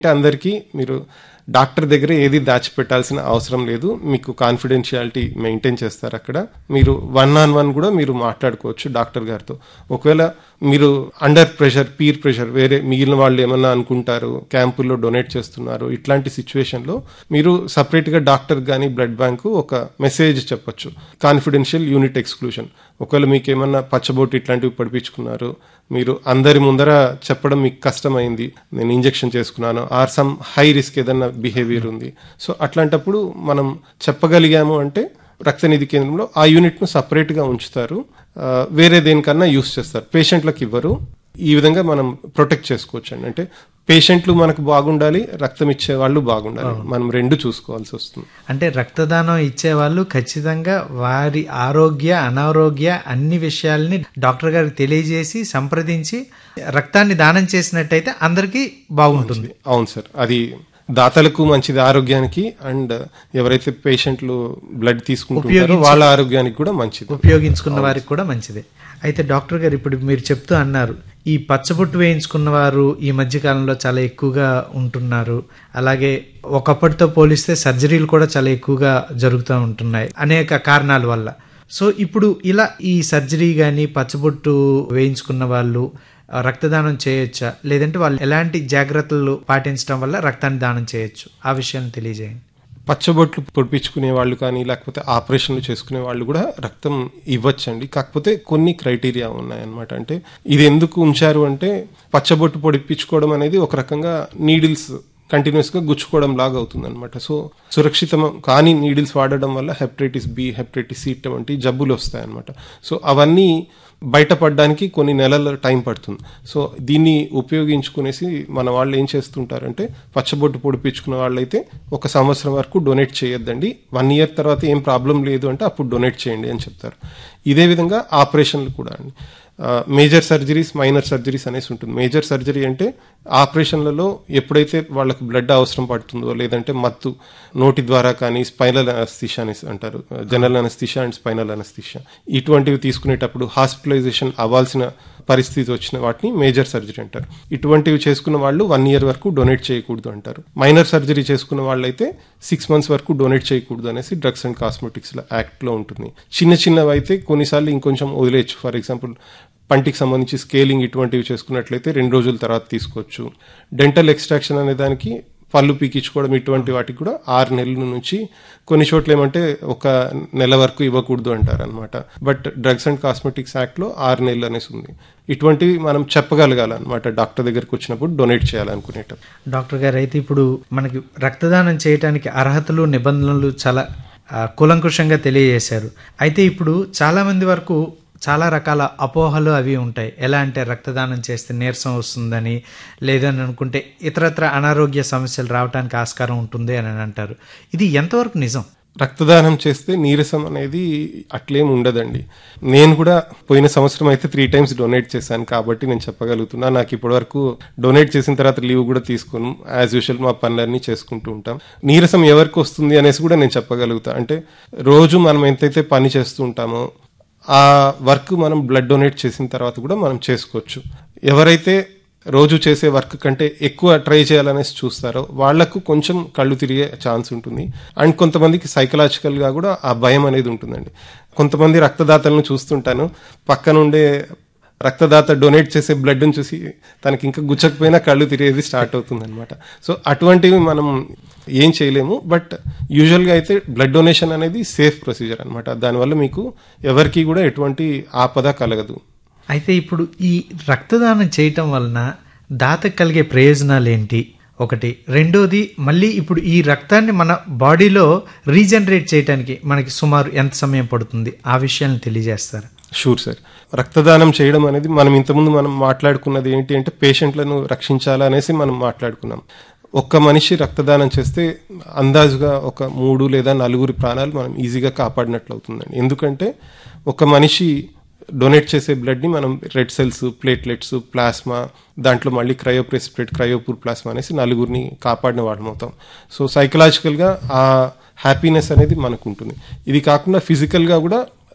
అందరికీ మీరు డాక్టర్ దగ్గర ఏది దాచిపెట్టాల్సిన అవసరం లేదు మీకు కాన్ఫిడెన్షియాలిటీ మెయింటైన్ చేస్తారు అక్కడ మీరు వన్ ఆన్ వన్ కూడా మీరు మాట్లాడుకోవచ్చు డాక్టర్ గారితో ఒకవేళ మీరు అండర్ ప్రెషర్ పీర్ ప్రెషర్ వేరే మిగిలిన వాళ్ళు ఏమన్నా అనుకుంటారు క్యాంపుల్లో డొనేట్ చేస్తున్నారు ఇట్లాంటి సిచ్యువేషన్లో మీరు సపరేట్గా డాక్టర్ కానీ బ్లడ్ బ్యాంకు ఒక మెసేజ్ చెప్పొచ్చు కాన్ఫిడెన్షియల్ యూనిట్ ఎక్స్క్లూషన్ ఒకవేళ మీకు ఏమన్నా పచ్చబొట్టు ఇట్లాంటివి పడిపించుకున్నారు మీరు అందరి ముందర చెప్పడం మీకు కష్టమైంది నేను ఇంజెక్షన్ చేసుకున్నాను ఆర్ సమ్ హై రిస్క్ ఏదన్నా బిహేవియర్ ఉంది సో అట్లాంటప్పుడు మనం చెప్పగలిగాము అంటే రక్తనిధి కేంద్రంలో ఆ యూనిట్ను సపరేట్గా ఉంచుతారు ఆ, వేరే దేనికన్నా యూస్ చేస్తారు పేషెంట్లకు ఇవ్వరు ఈ విధంగా మనం ప్రొటెక్ట్ చేసుకోవచ్చు అండి అంటే పేషెంట్లు మనకు బాగుండాలి రక్తం ఇచ్చే వాళ్ళు బాగుండాలి మనం రెండు చూసుకోవాల్సి వస్తుంది అంటే రక్తదానం ఇచ్చేవాళ్ళు ఖచ్చితంగా వారి ఆరోగ్య అనారోగ్య అన్ని విషయాల్ని డాక్టర్ గారికి తెలియజేసి సంప్రదించి రక్తాన్ని దానం చేసినట్టయితే అందరికీ బాగుంటుంది అవును సార్ అది దాతలకు మంచిది ఆరోగ్యానికి అండ్ ఎవరైతే పేషెంట్లు బ్లడ్ తీసుకుంటుంటారో వాళ్ళ ఆరోగ్యానికి కూడా మంచిది ఉపయోగించుకున్న వారికి కూడా మంచిదే అయితే డాక్టర్ గారు ఇప్పుడు మీరు చెప్తూ అన్నారు ఈ పచ్చబొట్టు వేయించుకున్న వారు ఈ మధ్య కాలంలో చాలా ఎక్కువగా ఉంటున్నారు అలాగే ఒకప్పటితో పోలిస్తే సర్జరీలు కూడా చాలా ఎక్కువగా జరుగుతూ ఉంటున్నాయి అనేక కారణాల వల్ల సో ఇప్పుడు ఇలా ఈ సర్జరీ కానీ పచ్చబొట్టు వేయించుకున్న వాళ్ళు ఆ, రక్తదానం చేయొచ్చా లేదంటే వాళ్ళు ఎలాంటి జాగ్రత్తలు పాటించడం వల్ల రక్తాన్ని దానం చేయొచ్చు ఆ విషయాన్ని తెలియజేయండి పచ్చబొట్లు పొడిపించుకునే వాళ్ళు కానీ లేకపోతే ఆపరేషన్లు చేసుకునే వాళ్ళు కూడా రక్తం ఇవ్వచ్చండి కాకపోతే కొన్ని క్రైటీరియా ఉన్నాయన్నమాట అంటే ఇది ఎందుకు ఉంచారు అంటే పచ్చబొట్టు పొడిపించుకోవడం అనేది ఒక రకంగా నీడిల్స్ కంటిన్యూస్ గా గుచ్చుకోవడం లాగా అవుతుంది అనమాట సో సురక్షితం కానీ నీడిల్స్ వాడడం వల్ల హెపటైటిస్ బి హెపటైటిస్ సి వంటి జబ్బులు వస్తాయి అనమాట సో అవన్నీ బయటపడడానికి కొన్ని నెలల టైం పడుతుంది సో దీన్ని ఉపయోగించుకునేసి మన వాళ్ళు ఏం చేస్తుంటారంటే పచ్చబొట్టు పొడిపించుకున్న వాళ్ళైతే ఒక సంవత్సరం వరకు డొనేట్ చేయొద్దండి వన్ ఇయర్ తర్వాత ఏం ప్రాబ్లం లేదు అంటే అప్పుడు డొనేట్ చేయండి అని చెప్తారు ఇదే విధంగా ఆపరేషన్లు కూడా అండి మేజర్ సర్జరీస్ మైనర్ సర్జరీస్ అనేసి ఉంటుంది మేజర్ సర్జరీ అంటే ఆపరేషన్లలో ఎప్పుడైతే వాళ్ళకి బ్లడ్ అవసరం పడుతుందో లేదంటే మత్తు నోటి ద్వారా కానీ స్పైనల్ అనస్థిషా అనేసి అంటారు general anaesthesia and spinal anaesthesia ఇటువంటివి తీసుకునేటప్పుడు హాస్పిటలైజేషన్ అవ్వాల్సిన పరిస్థితి వచ్చిన వాటిని మేజర్ సర్జరీ అంటారు ఇటువంటివి చేసుకున్న వాళ్ళు వన్ ఇయర్ వరకు డొనేట్ చేయకూడదు అంటారు మైనర్ సర్జరీ చేసుకున్న వాళ్ళైతే సిక్స్ మంత్స్ వరకు డొనేట్ చేయకూడదు అనేసి డ్రగ్స్ అండ్ కాస్మెటిక్స్ యాక్ట్ లో ఉంటుంది చిన్న చిన్నవి అయితే కొన్నిసార్లు ఇంకొంచెం వదిలేయచ్చు ఫర్ ఎగ్జాంపుల్ పంటికి సంబంధించి స్కేలింగ్ ఇటువంటివి చేసుకున్నట్లయితే రెండు రోజుల తర్వాత తీసుకోవచ్చు డెంటల్ ఎక్స్ట్రాక్షన్ అనే దానికి పళ్ళు పీకించుకోవడం ఇటువంటి వాటికి కూడా ఆరు నెలల నుంచి కొన్ని చోట్ల ఏమంటే ఒక నెల వరకు ఇవ్వకూడదు అంటారు అనమాట but drugs and cosmetics act లో ఆరు నెలలు అనేసి ఉంది ఇటువంటివి మనం చెప్పగలగాలన్నమాట డాక్టర్ దగ్గరికి వచ్చినప్పుడు డొనేట్ చేయాలనుకునేటప్పుడు డాక్టర్ గారు అయితే ఇప్పుడు మనకి రక్తదానం చేయడానికి అర్హతలు నిబంధనలు చాలా ఆ, కూలంకుషంగా తెలియజేశారు అయితే ఇప్పుడు చాలా మంది వరకు చాలా రకాల అపోహలు అవి ఉంటాయి ఎలా అంటే రక్తదానం చేస్తే నీరసం వస్తుందని లేదని అనుకుంటే ఇతరత్ర అనారోగ్య సమస్యలు రావడానికి ఆస్కారం ఉంటుంది అని అంటారు ఇది ఎంతవరకు నిజం రక్తదానం చేస్తే నీరసం అనేది అట్లేం ఉండదండి నేను కూడా పోయిన సంవత్సరం అయితే త్రీ టైమ్స్ డొనేట్ చేశాను కాబట్టి నేను చెప్పగలుగుతున్నా నాకు ఇప్పటివరకు డొనేట్ చేసిన తర్వాత లీవ్ కూడా తీసుకోను యాజ్ యూజువల్ మా పనులన్నీ చేసుకుంటూ ఉంటాం నీరసం ఎవరికి వస్తుంది అనేసి కూడా నేను చెప్పగలుగుతా అంటే రోజు మనం ఎంతైతే పని చేస్తూ ఉంటామో ఆ వర్క్ మనం బ్లడ్ డొనేట్ చేసిన తర్వాత కూడా మనం చేసుకోవచ్చు ఎవరైతే రోజు చేసే వర్క్ కంటే ఎక్కువ ట్రై చేయాలనేసి చూస్తారో వాళ్లకు కొంచెం కళ్ళు తిరిగే ఛాన్స్ ఉంటుంది అండ్ కొంతమందికి సైకలాజికల్ గా కూడా ఆ భయం అనేది ఉంటుందండి కొంతమంది రక్తదాతలను చూస్తుంటాను పక్కనుండే రక్తదాత డొనేట్ చేసే బ్లడ్ చూసి తనకి ఇంకా గుచ్చకపోయినా కళ్ళు తిరిగేది స్టార్ట్ అవుతుంది అనమాట సో అటువంటివి మనం ఏం చేయలేము బట్ యూజువల్గా అయితే బ్లడ్ డొనేషన్ అనేది సేఫ్ ప్రొసీజర్ అనమాట దానివల్ల మీకు ఎవరికి కూడా ఎటువంటి ఆపద కలగదు అయితే ఇప్పుడు ఈ రక్తదానం చేయటం వలన దాతకు కలిగే ప్రయోజనాలు ఏంటి ఒకటి రెండోది మళ్ళీ ఇప్పుడు ఈ రక్తాన్ని మన బాడీలో రీజనరేట్ చేయడానికి మనకి సుమారు ఎంత సమయం పడుతుంది ఆ విషయాన్ని తెలియజేస్తారు షూర్ సార్ రక్తదానం చేయడం అనేది మనం ఇంతకుముందు మనం మాట్లాడుకున్నది ఏంటి అంటే పేషెంట్లను రక్షించాలా అనేసి మనం మాట్లాడుకున్నాం ఒక్క మనిషి రక్తదానం చేస్తే అందాజుగా ఒక మూడు లేదా నలుగురి ప్రాణాలు మనం ఈజీగా కాపాడినట్లు అవుతుందండి ఎందుకంటే ఒక మనిషి డొనేట్ చేసే బ్లడ్ని మనం రెడ్ సెల్స్ ప్లేట్లెట్స్ ప్లాస్మా దాంట్లో మళ్ళీ క్రయోప్రెసిపేట్ క్రయోపూర్ ప్లాస్మా అనేసి నలుగురిని కాపాడిన వాళ్ళం అవుతాం సో సైకలాజికల్గా ఆ హ్యాపీనెస్ అనేది మనకు ఉంటుంది ఇది కాకుండా ఫిజికల్గా కూడా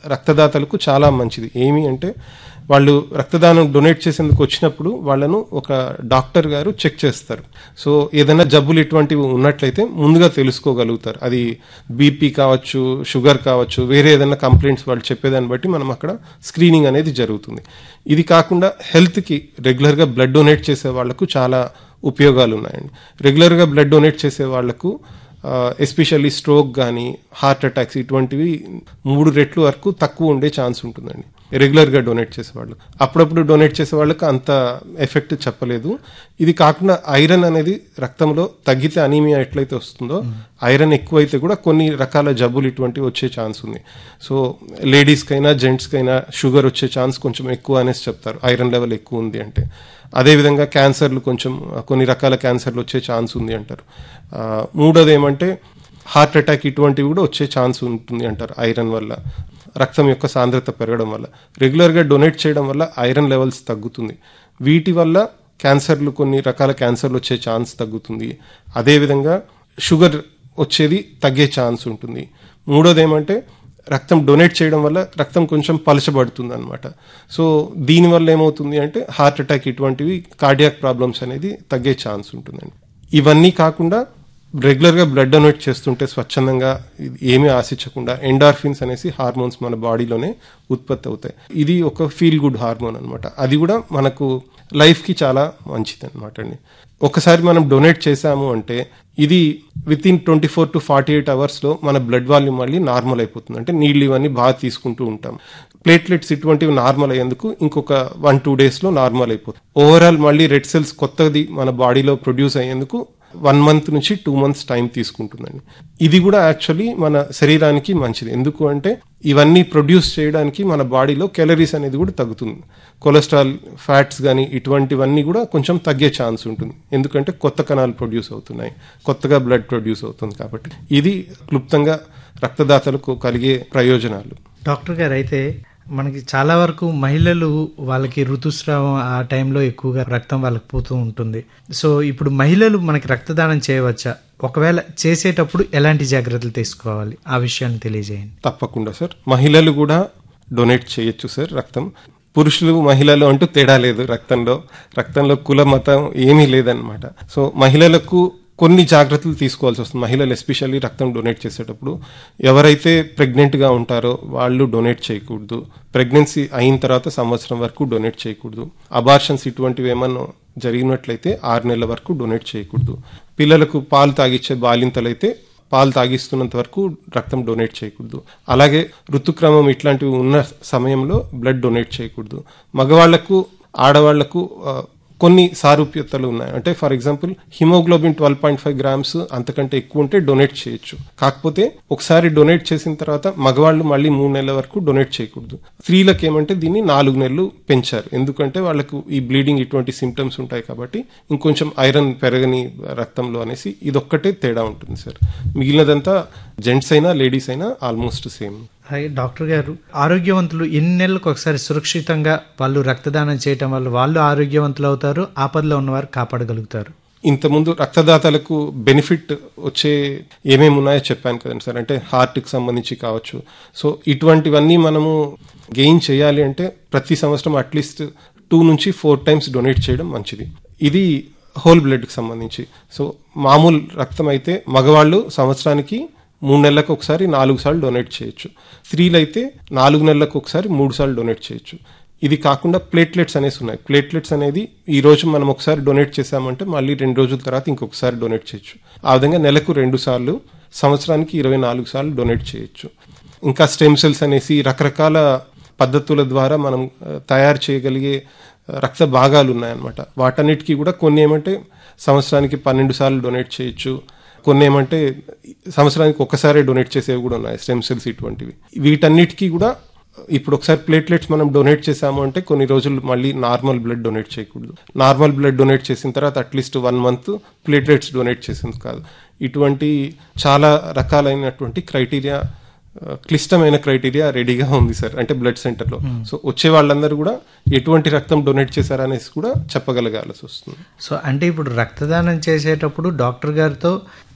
రక్తదాతలకు చాలా మంచిది ఏమి అంటే వాళ్ళు రక్తదానం డొనేట్ చేసేందుకు వచ్చినప్పుడు వాళ్ళను ఒక డాక్టర్ గారు చెక్ చేస్తారు సో ఏదైనా జబ్బులు ఇటువంటివి ఉన్నట్లయితే ముందుగా తెలుసుకోగలుగుతారు అది బీపీ కావచ్చు షుగర్ కావచ్చు వేరే ఏదైనా కంప్లైంట్స్ వాళ్ళు చెప్పేదాన్ని బట్టి మనం అక్కడ స్క్రీనింగ్ అనేది జరుగుతుంది ఇది కాకుండా హెల్త్కి రెగ్యులర్గా బ్లడ్ డొనేట్ చేసే వాళ్ళకు చాలా ఉపయోగాలు ఉన్నాయండి రెగ్యులర్గా బ్లడ్ డొనేట్ చేసే వాళ్ళకు ఎస్పెషల్లీ స్ట్రోక్ కానీ హార్ట్ అటాక్స్ ఇటువంటివి మూడు రెట్లు వరకు తక్కువ ఉండే ఛాన్స్ ఉంటుందండి రెగ్యులర్గా డొనేట్ చేసేవాళ్ళు అప్పుడప్పుడు డొనేట్ చేసే వాళ్ళకి అంత ఎఫెక్ట్ చెప్పలేదు ఇది కాకుండా ఐరన్ అనేది రక్తంలో తగ్గితే అనీమియా ఎట్లయితే వస్తుందో ఐరన్ ఎక్కువైతే కూడా కొన్ని రకాల జబ్బులు ఇటువంటివి వచ్చే ఛాన్స్ ఉంది సో లేడీస్కైనా జెంట్స్కైనా షుగర్ వచ్చే ఛాన్స్ కొంచెం ఎక్కువ అనేసి చెప్తారు ఐరన్ లెవెల్ ఎక్కువ ఉంది అంటే అదేవిధంగా క్యాన్సర్లు కొంచెం కొన్ని రకాల క్యాన్సర్లు వచ్చే ఛాన్స్ ఉంది అంటారు ఆ, మూడోది ఏమంటే హార్ట్ అటాక్ ఇటువంటివి కూడా వచ్చే ఛాన్స్ ఉంటుంది అంటారు ఐరన్ వల్ల రక్తం యొక్క సాంద్రత పెరగడం వల్ల రెగ్యులర్గా డొనేట్ చేయడం వల్ల ఐరన్ లెవెల్స్ తగ్గుతుంది వీటి వల్ల క్యాన్సర్లు కొన్ని రకాల క్యాన్సర్లు వచ్చే ఛాన్స్ తగ్గుతుంది అదేవిధంగా షుగర్ వచ్చేది తగ్గే ఛాన్స్ ఉంటుంది మూడోది ఏమంటే రక్తం డొనేట్ చేయడం వల్ల రక్తం కొంచెం పలచబడుతుంది అనమాట సో దీనివల్ల ఏమవుతుంది అంటే హార్ట్ అటాక్ ఇటువంటివి కార్డియాక్ ప్రాబ్లమ్స్ అనేది తగ్గే ఛాన్స్ ఉంటుందండి ఇవన్నీ కాకుండా రెగ్యులర్గా బ్లడ్ డొనేట్ చేస్తుంటే స్వచ్ఛందంగా ఇది ఏమీ ఆశించకుండా ఎండార్ఫిన్స్ అనేసి హార్మోన్స్ మన బాడీలోనే ఉత్పత్తి అవుతాయి ఇది ఒక ఫీల్ గుడ్ హార్మోన్ అనమాట అది కూడా మనకు లైఫ్కి చాలా మంచిది అనమాట అండి ఒకసారి మనం డొనేట్ చేశాము అంటే ఇది within twenty four to forty eight అవర్స్లో మన బ్లడ్ వాల్యూమ్ మళ్ళీ నార్మల్ అయిపోతుంది అంటే నీళ్ళు ఇవన్నీ బాగా తీసుకుంటూ ఉంటాం ప్లేట్లెట్స్ ఇటువంటివి నార్మల్ అయ్యేందుకు ఇంకొక వన్ టూ డేస్లో నార్మల్ అయిపోతుంది ఓవరాల్ మళ్ళీ రెడ్ సెల్స్ కొత్తది మన బాడీలో ప్రొడ్యూస్ అయ్యేందుకు వన్ మంత్ నుంచి టూ మంత్స్ టైం తీసుకుంటుందండి ఇది కూడా యాక్చువల్లీ మన శరీరానికి మంచిది ఎందుకు అంటే ఇవన్నీ ప్రొడ్యూస్ చేయడానికి మన బాడీలో క్యాలరీస్ అనేది కూడా తగ్గుతుంది కొలెస్ట్రాల్ ఫ్యాట్స్ కానీ ఇటువంటివన్నీ కూడా కొంచెం తగ్గే ఛాన్స్ ఉంటుంది ఎందుకంటే కొత్త కణాలు ప్రొడ్యూస్ అవుతున్నాయి కొత్తగా బ్లడ్ ప్రొడ్యూస్ అవుతుంది కాబట్టి ఇది క్లుప్తంగా రక్తదాతలకు కలిగే ప్రయోజనాలు డాక్టర్ గారు అయితే మనకి చాలా వరకు మహిళలు వాళ్ళకి ఋతుస్రావం ఆ టైంలో ఎక్కువగా రక్తం వాళ్ళకి పోతూ ఉంటుంది సో ఇప్పుడు మహిళలు మనకి రక్తదానం చేయవచ్చా ఒకవేళ చేసేటప్పుడు ఎలాంటి జాగ్రత్తలు తీసుకోవాలి ఆ విషయాన్ని తెలియజేయండి తప్పకుండా సార్ మహిళలు కూడా డొనేట్ చేయొచ్చు సార్ రక్తం పురుషులు మహిళలు అంటూ తేడా లేదు రక్తంలో రక్తంలో కుల మతం ఏమీ లేదనమాట సో మహిళలకు కొన్ని జాగ్రత్తలు తీసుకోవాల్సి వస్తుంది మహిళలు ఎస్పెషల్లీ రక్తం డొనేట్ చేసేటప్పుడు ఎవరైతే ప్రెగ్నెంట్గా ఉంటారో వాళ్ళు డొనేట్ చేయకూడదు ప్రెగ్నెన్సీ అయిన తర్వాత సంవత్సరం వరకు డొనేట్ చేయకూడదు అబార్షన్స్ ఇటువంటివి ఏమన్నా జరిగినట్లయితే ఆరు నెలల వరకు డొనేట్ చేయకూడదు పిల్లలకు పాలు తాగిచ్చే బాలింతలైతే పాలు తాగిస్తున్నంత వరకు రక్తం డొనేట్ చేయకూడదు అలాగే ఋతుక్రమం ఇట్లాంటివి ఉన్న సమయంలో బ్లడ్ డొనేట్ చేయకూడదు మగవాళ్లకు ఆడవాళ్లకు ఆ, కొన్ని సారూప్యతలు ఉన్నాయి అంటే for example haemoglobin twelve point five grams అంతకంటే ఎక్కువ ఉంటే డొనేట్ చేయొచ్చు కాకపోతే ఒకసారి డొనేట్ చేసిన తర్వాత మగవాళ్ళు మళ్ళీ మూడు నెలల వరకు డొనేట్ చేయకూడదు స్త్రీలకు ఏమంటే దీన్ని నాలుగు నెలలు పెంచారు ఎందుకంటే వాళ్ళకు ఈ బ్లీడింగ్ ఇటువంటి సిమ్టమ్స్ ఉంటాయి కాబట్టి ఇంకొంచెం ఐరన్ పెరగని రక్తంలో అనేసి ఇదొక్కటే తేడా ఉంటుంది సార్ మిగిలినదంతా జెంట్స్ అయినా లేడీస్ అయినా ఆల్మోస్ట్ సేమ్ అలాగే డాక్టర్ గారు ఆరోగ్యవంతులు ఎన్ని నెలలకు ఒకసారి సురక్షితంగా వాళ్ళు రక్తదానం చేయటం వల్ల వాళ్ళు ఆరోగ్యవంతులు అవుతారు ఆపదలో ఉన్నవారు కాపాడగలుగుతారు ఇంతకుముందు రక్తదాతలకు బెనిఫిట్ వచ్చే ఏమేమి ఉన్నాయో చెప్పాను కదండి సార్ అంటే హార్ట్కి సంబంధించి కావచ్చు సో ఇటువంటివన్నీ మనము గెయిన్ చేయాలి అంటే ప్రతి సంవత్సరం అట్లీస్ట్ టూ నుంచి ఫోర్ టైమ్స్ డొనేట్ చేయడం మంచిది ఇది హోల్ బ్లడ్కి సంబంధించి సో మామూలు రక్తం అయితే మగవాళ్ళు సంవత్సరానికి మూడు నెలలకు ఒకసారి నాలుగు సార్లు డొనేట్ చేయొచ్చు స్త్రీలు అయితే నాలుగు నెలలకు ఒకసారి మూడు సార్లు డొనేట్ చేయొచ్చు ఇది కాకుండా ప్లేట్లెట్స్ అనేసి ఉన్నాయి ప్లేట్లెట్స్ అనేది ఈ రోజు మనం ఒకసారి డొనేట్ చేసామంటే మళ్ళీ రెండు రోజుల తర్వాత ఇంకొకసారి డొనేట్ చేయొచ్చు ఆ విధంగా నెలకు రెండు సార్లు సంవత్సరానికి ఇరవై నాలుగు సార్లు డొనేట్ చేయొచ్చు ఇంకా స్టెమ్ సెల్స్ అనేసి రకరకాల పద్ధతుల ద్వారా మనం ఆ, తయారు చేయగలిగే ఆ, రక్త భాగాలు ఉన్నాయన్నమాట వాటన్నిటికీ కూడా కొన్ని ఏమంటే సంవత్సరానికి పన్నెండు సార్లు డొనేట్ చేయొచ్చు కొన్ని ఏమంటే సంవత్సరానికి ఒక్కసారి డొనేట్ చేసేవి కూడా ఉన్నాయి స్టెమ్ సెల్స్ ఇటువంటివి వీటన్నిటికీ కూడా ఇప్పుడు ఒకసారి ప్లేట్లెట్స్ మనం డొనేట్ చేసాము అంటే కొన్ని రోజులు మళ్ళీ నార్మల్ బ్లడ్ డొనేట్ చేయకూడదు నార్మల్ బ్లడ్ డొనేట్ చేసిన తర్వాత at least one month platelets donate చేసింది కాదు ఇటువంటి చాలా రకాలైనటువంటి క్రైటీరియా ఆ, క్లిష్టమైన క్రైటీరియా రెడీగా ఉంది సార్ అంటే బ్లడ్ సెంటర్లో సో వచ్చే వాళ్ళందరూ కూడా ఎటువంటి రక్తం డొనేట్ చేశారనేసి కూడా చెప్పగలగాల్సి వస్తుంది సో అంటే ఇప్పుడు రక్తదానం చేసేటప్పుడు డాక్టర్ గారితో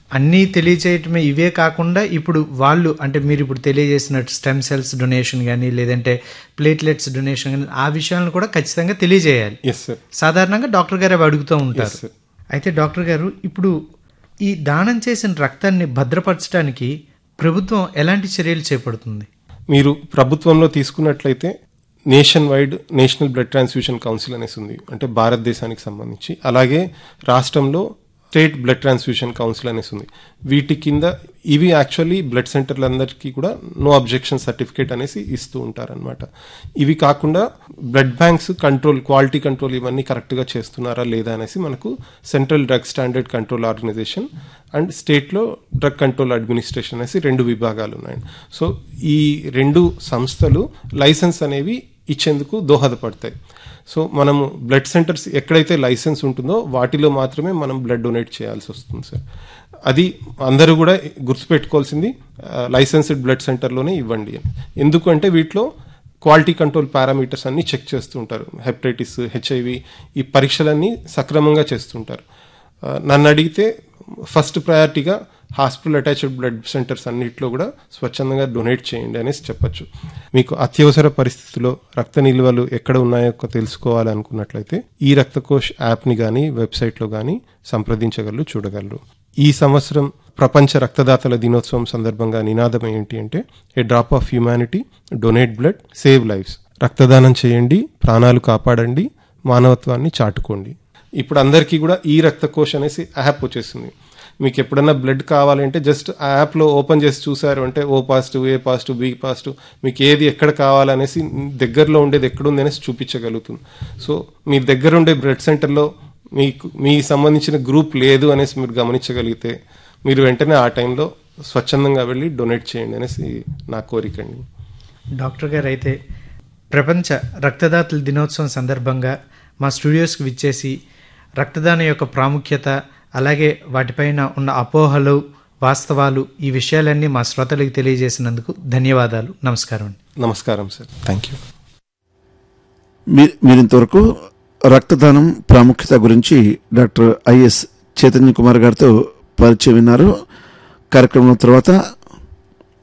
అన్నీ తెలియచేయటమే ఇవే కాకుండా ఇప్పుడు వాళ్ళు అంటే మీరు ఇప్పుడు తెలియజేసినట్టు స్టెమ్ సెల్స్ డొనేషన్ కానీ లేదంటే ప్లేట్లెట్స్ డొనేషన్ కానీ ఆ విషయాలను కూడా ఖచ్చితంగా తెలియజేయాలి ఎస్ సార్ సాధారణంగా డాక్టర్ గారు అవి అడుగుతూ ఉంటారు Yes, sir. అయితే డాక్టర్ గారు ఇప్పుడు ఈ దానం చేసిన రక్తాన్ని భద్రపరచడానికి ప్రభుత్వం ఎలాంటి చర్యలు చేపడుతుంది మీరు ప్రభుత్వంలో తీసుకున్నట్లయితే nationwide national blood transfusion council అనేసి ఉంది అంటే భారతదేశానికి సంబంధించి అలాగే రాష్ట్రంలో స్టేట్ బ్లడ్ ట్రాన్స్ఫ్యూషన్ కౌన్సిల్ అనేసి ఉంది వీటి కింద ఇవి యాక్చువల్లీ బ్లడ్ సెంటర్లందరికీ కూడా నో అబ్జెక్షన్ సర్టిఫికేట్ అనేసి ఇస్తూ ఉంటారనమాట ఇవి కాకుండా blood banks control quality control ఇవన్నీ కరెక్ట్గా చేస్తున్నారా లేదా అనేసి మనకు central drug standard control organisation and స్టేట్లో డ్రగ్ కంట్రోల్ అడ్మినిస్ట్రేషన్ అనేసి రెండు విభాగాలు ఉన్నాయి సో ఈ రెండు సంస్థలు లైసెన్స్ అనేవి ఇచ్చేందుకు దోహదపడతాయి సో మనము బ్లడ్ సెంటర్స్ ఎక్కడైతే లైసెన్స్ ఉంటుందో వాటిలో మాత్రమే మనం బ్లడ్ డొనేట్ చేయాల్సి వస్తుంది సార్ అది అందరూ కూడా గుర్తుపెట్టుకోవాల్సింది లైసెన్స్డ్ బ్లడ్ సెంటర్లోనే ఇవ్వండి అని ఎందుకంటే వీటిలో క్వాలిటీ కంట్రోల్ పారామీటర్స్ అన్ని చెక్ చేస్తుంటారు హెపటైటిస్ హెచ్ఐవి ఈ పరీక్షలన్నీ సక్రమంగా చేస్తుంటారు ఆ, నన్ను అడిగితే ఫస్ట్ ప్రయారిటీగా హాస్పిటల్ అటాచ్డ్ బ్లడ్ సెంటర్స్ అన్నిట్లో కూడా స్వచ్ఛందంగా డొనేట్ చేయండి అనేసి చెప్పొచ్చు మీకు అత్యవసర పరిస్థితుల్లో రక్త నిల్వలు ఎక్కడ ఉన్నాయో తెలుసుకోవాలనుకున్నట్లయితే ఈ రక్తకోష్ యాప్ని కానీ వెబ్సైట్లో కానీ సంప్రదించగలరు చూడగలరు ఈ సంవత్సరం ప్రపంచ రక్తదాతల దినోత్సవం సందర్భంగా నినాదం ఏంటి అంటే a drop of humanity donate blood save lives రక్తదానం చేయండి ప్రాణాలు కాపాడండి మానవత్వాన్ని చాటుకోండి ఇప్పుడు అందరికీ కూడా ఈ రక్తకోశ్ అనేసి యాప్ వచ్చేసింది మీకు ఎప్పుడన్నా బ్లడ్ కావాలంటే జస్ట్ ఆ యాప్లో ఓపెన్ చేసి చూసారు అంటే O positive A positive B positive మీకు ఏది ఎక్కడ కావాలనేసి దగ్గరలో ఉండేది ఎక్కడుంది అనేసి చూపించగలుగుతుంది సో మీ దగ్గర ఉండే బ్లడ్ సెంటర్లో మీకు మీ సంబంధించిన గ్రూప్ లేదు అనేసి మీరు గమనించగలిగితే మీరు వెంటనే ఆ టైంలో స్వచ్ఛందంగా వెళ్ళి డొనేట్ చేయండి అనేసి నా కోరికండి డాక్టర్ గారు అయితే ప్రపంచ రక్తదాతల దినోత్సవం సందర్భంగా మా స్టూడియోస్కి విచ్చేసి రక్తదానం యొక్క ప్రాముఖ్యత అలాగే వాటిపైన ఉన్న అపోహలు వాస్తవాలు ఈ విషయాలన్నీ మా శ్రోతలకు తెలియజేసినందుకు ధన్యవాదాలు నమస్కారం అండి నమస్కారం సార్ థ్యాంక్ యూ మీ- మీరింతవరకు రక్తదానం ప్రాముఖ్యత గురించి డాక్టర్ ఐఎస్ చైతన్య కుమార్ గారితో పరిచయం విన్నారు కార్యక్రమం తర్వాత